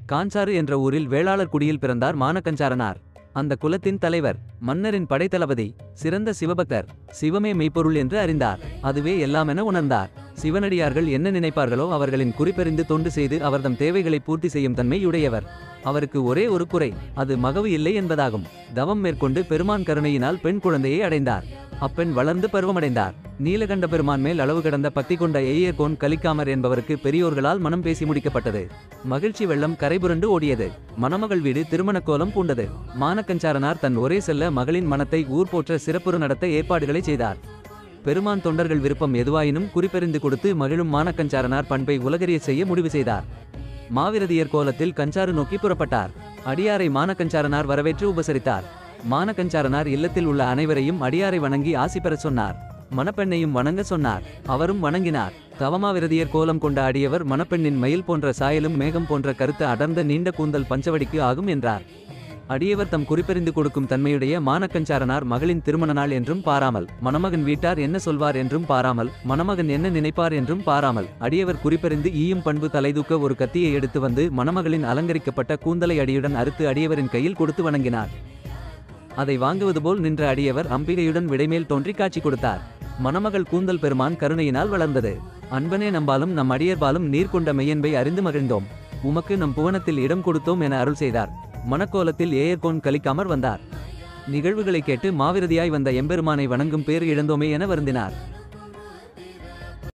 காஞ்சாறு என்ற ஊரில் வேளாளர் குடியில் பிறந்தார் மானக்கஞ்சாரனார் அந்த குலத்தின் தலைவர் மன்னரின் படைத்தளபதி சிறந்த சிவபக்தர் சிவமே மெய்ப்பொருள் என்று அறிந்தார் அதுவே எல்லாமென உணர்ந்தார் சிவனடியார்கள் என்ன நினைப்பார்களோ அவர்களின் குறிப்பறிந்து தொண்டு செய்து அவர்தம் தேவைகளை பூர்த்தி செய்யும் தன்மை உடையவர் அவருக்கு ஒரே ஒரு குறை அது மகவு இல்லை என்பதாகும் தவம் மேற்கொண்டு பெருமான் கருணையினால் பெண் குழந்தையை அடைந்தார் அப்பெண் வளர்ந்து பருவமடைந்தார் நீலகண்ட பெருமான் மேல் அளவு கடந்த பக்தி கொண்ட எய்யர்கோன் கலிக்காமர் என்பவருக்கு பெரியோர்களால் மனம் பேசி முடிக்கப்பட்டது மகிழ்ச்சி வெள்ளம் கரைபுரண்டு ஓடியது மணமகள் வீடு திருமணக் கோலம் பூண்டது மானக்கஞ்சாரனார் தன் ஒரே செல்ல மகளின் மனத்தை ஊர் போற்ற சிறப்புறு நடத்த ஏற்பாடுகளை செய்தார் பெருமான் தொண்டர்கள் விருப்பம் எதுவாயினும் குறிப்பெறிந்து கொடுத்து மகிழும் மானக்கஞ்சாரனார் பண்பை உலகறிய செய்ய முடிவு செய்தார் மாவிரதியர் கோலத்தில் கஞ்சாறு நோக்கி புறப்பட்டார் அடியாரை மானக்கஞ்சாரனார் வரவேற்று உபசரித்தார் மானக்கஞ்சாரனார் இல்லத்தில் உள்ள அனைவரையும் அடியாரை வணங்கி ஆசி பெறச் சொன்னார் மணப்பெண்ணையும் வணங்க சொன்னார் அவரும் வணங்கினார் தவமாவிரதியர் கோலம் கொண்ட அடியவர் மணப்பெண்ணின் மயில் போன்ற சாயலும் மேகம் போன்ற கருத்து அடர்ந்த நீண்ட கூந்தல் பஞ்சவடிக்கு ஆகும் என்றார் அடியவர் தம் குறிப்பறிந்து கொடுக்கும் தன்மையுடைய மானக்கஞ்சாரனார் மகளின் திருமண நாள் என்றும் பாராமல் மணமகன் வீட்டார் என்ன சொல்வார் என்றும் பாராமல் மணமகன் என்ன நினைப்பார் என்றும் பாராமல் அடியவர் குறிப்பறிந்து ஈயும் பண்பு தலைதூக்க ஒரு கத்தியை எடுத்து வந்து மணமகளின் அலங்கரிக்கப்பட்ட கூந்தலை அடியுடன் அறுத்து அடியவரின் கையில் கொடுத்து வணங்கினார் அதை வாங்குவது போல் நின்ற அடியவர் அம்பிகையுடன் விடைமேல் தோன்றி காட்சி கொடுத்தார் மணமகள் கூந்தல் பெருமான் கருணையினால் வளர்ந்தது அன்பனே நம்பாலும் நம் அடியர்பாலும் நீர் கொண்ட மெய்யன்பை அறிந்து மகிழ்ந்தோம் உமக்கு நம் புவனத்தில் இடம் கொடுத்தோம் என அருள் செய்தார் மணக்கோலத்தில் ஏயர்கோன் கலிக்காமர் வந்தார் நிகழ்வுகளை கேட்டு மாவிரதியாய் வந்த எம்பெருமானை வணங்கும் பேர் இழந்தோமே என வருந்தினார்